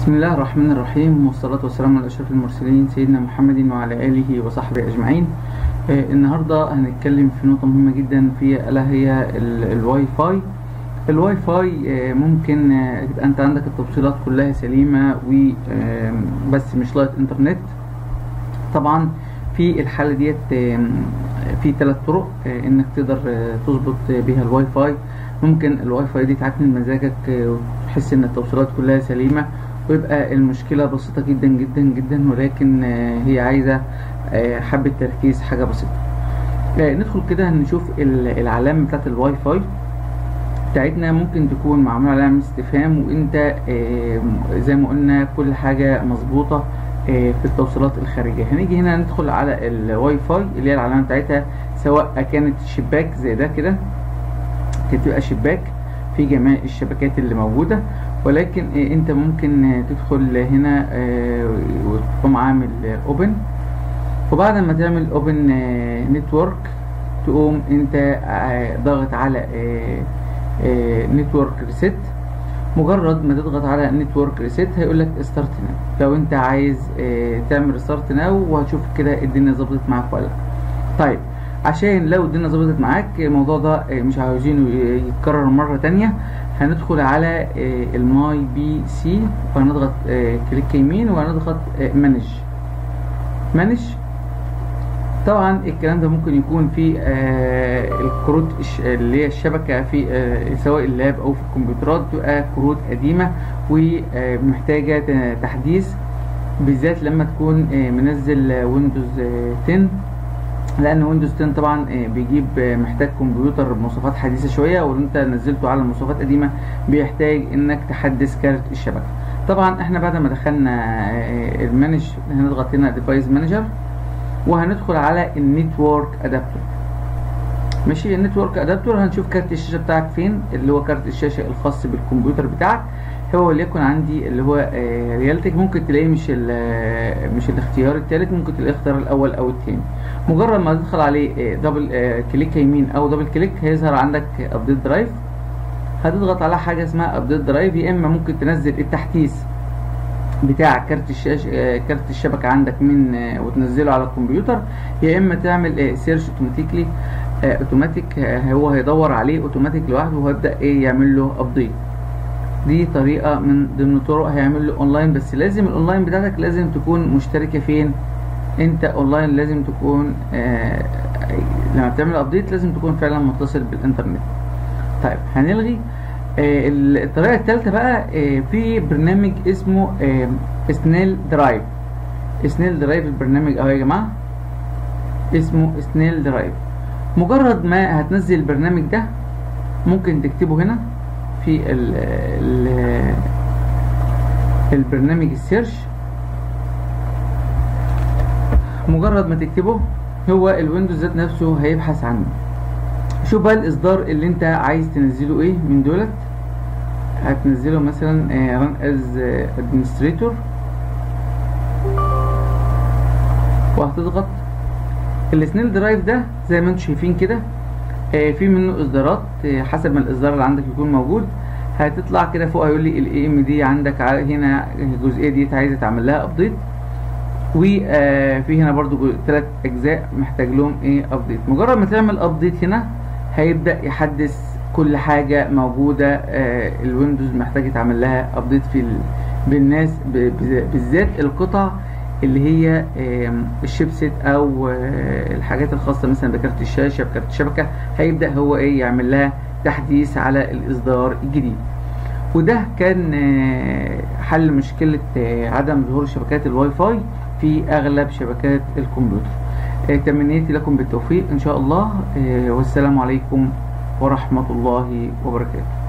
بسم الله الرحمن الرحيم والصلاة والسلام على أشرف المرسلين سيدنا محمد وعلى آله وصحبه أجمعين آه النهاردة هنتكلم في نقطة مهمة جدا في ألا هي ال- الواي فاي الواي فاي آه ممكن آه تبقى أنت عندك التوصيلات كلها سليمة وبس مش لايت إنترنت طبعا في الحالة ديت آم، في ثلاث طرق آه، انك تقدر آه، تظبط بيها الواي فاي ممكن الواي فاي دي تعكنن مزاجك آه، وتحس ان التوصيلات كلها سليمة ويبقى المشكلة بسيطة جدا جدا جدا ولكن آه، هي عايزة آه، حبة تركيز حاجة بسيطة آه، ندخل كده نشوف ال- العلامة بتاعت الواي فاي بتاعتنا ممكن تكون معمول عليها علامة استفهام وانت آه، زي ما قلنا كل حاجة مظبوطة آه، في التوصيلات الخارجية هنيجي هنا ندخل على الواي فاي اللي هي العلامة بتاعتها سواء كانت شباك زي ده كده تبقى شباك في جميع الشبكات اللي موجودة ولكن آه، انت ممكن آه، تدخل هنا آه، وتقوم عامل اوبن وبعد ما تعمل اوبن نتورك تقوم انت آه، ضاغط على نتورك ريست مجرد ما تضغط على نتورك ريست هيقول لك ستارت ناو لو انت عايز آه، تعمل ستارت ناو وهتشوف كده الدنيا ظبطت معاك ولا لا طيب عشان لو الدنيا ظبطت معاك الموضوع ده آه، مش عاوزينه يتكرر مرة تانية هندخل على الماي بي سي وهنضغط آه، كليك يمين وهنضغط مانج مانج طبعا الكلام ده ممكن يكون في آه الكروت الش- اللي هي الشبكة في آه سواء اللاب او في الكمبيوترات بتبقى كروت قديمة ومحتاجة ت- تحديث بالذات لما تكون آه منزل آه، ويندوز آه 10 لان ويندوز 10 طبعا آه، بيجيب آه، محتاج كمبيوتر بمواصفات حديثه شويه ولو انت نزلته على مواصفات قديمه بيحتاج انك تحدث كارت الشبكه طبعا احنا بعد ما دخلنا آه، المانج هنضغط هنا ديفايس مانجر وهندخل على النتورك ادابتور ماشي النتورك ادابتور هنشوف كارت الشاشه بتاعك فين اللي هو كارت الشاشه الخاص بالكمبيوتر بتاعك هو وليكن عندي اللي هو آه، ريالتك ممكن تلاقيه مش ال- آه، مش الاختيار الثالث ممكن تلاقيه الاختيار الاول او الثاني مجرد ما تدخل عليه آه، دبل آه، كليك يمين او دبل كليك هيظهر عندك ابديت درايف هتضغط على حاجه اسمها ابديت درايف يا اما ممكن تنزل التحديث بتاع كارت الشاشه آه، كارت الشبكه عندك من آه، وتنزله على الكمبيوتر يا اما تعمل سيرش اوتوماتيكلي اوتوماتيك هو هيدور عليه اوتوماتيك لوحده وهيبدا ايه يعمل له ابديت دي طريقه من ضمن طرق هيعمل له اونلاين بس لازم الاونلاين بتاعتك لازم تكون مشتركه فين انت اونلاين لازم تكون آه لما بتعمل ابديت لازم تكون فعلا متصل بالانترنت طيب هنلغي آه ال- الطريقه الثالثه بقى آه في برنامج اسمه آه سنيل درايف سنيل درايف البرنامج اهو يا جماعه اسمه سنيل درايف مجرد ما هتنزل البرنامج ده ممكن تكتبه هنا في ال ال البرنامج السيرش مجرد ما تكتبه هو الويندوز ذات نفسه هيبحث عنه شوف بقى الاصدار اللي انت عايز تنزله ايه من دولت هتنزله مثلا ران از ادمنستريتور وهتضغط السنيل درايف ده زي ما انتم شايفين كده آه، في منه اصدارات آه، حسب ما الاصدار اللي عندك يكون موجود هتطلع كده فوق هيقول لي الاي ام دي عندك ع- هنا الجزئيه دي عايزه تعمل لها ابديت وفي هنا برضو ثلاث اجزاء محتاج لهم ايه ابديت مجرد ما تعمل ابديت هنا هيبدا يحدث كل حاجه موجوده آه، الويندوز محتاج يتعمل لها ابديت في ال- بالناس ب- بز- بالذات القطع اللي هي آم، الشيبسيت او آه، الحاجات الخاصه مثلا بكارت الشاشه بكارت الشبكه هيبدا هو ايه يعمل لها تحديث على الاصدار الجديد وده كان آه، حل مشكله آه، عدم ظهور شبكات الواي فاي في اغلب شبكات الكمبيوتر آه، تمنيتي لكم بالتوفيق ان شاء الله آه، والسلام عليكم ورحمه الله وبركاته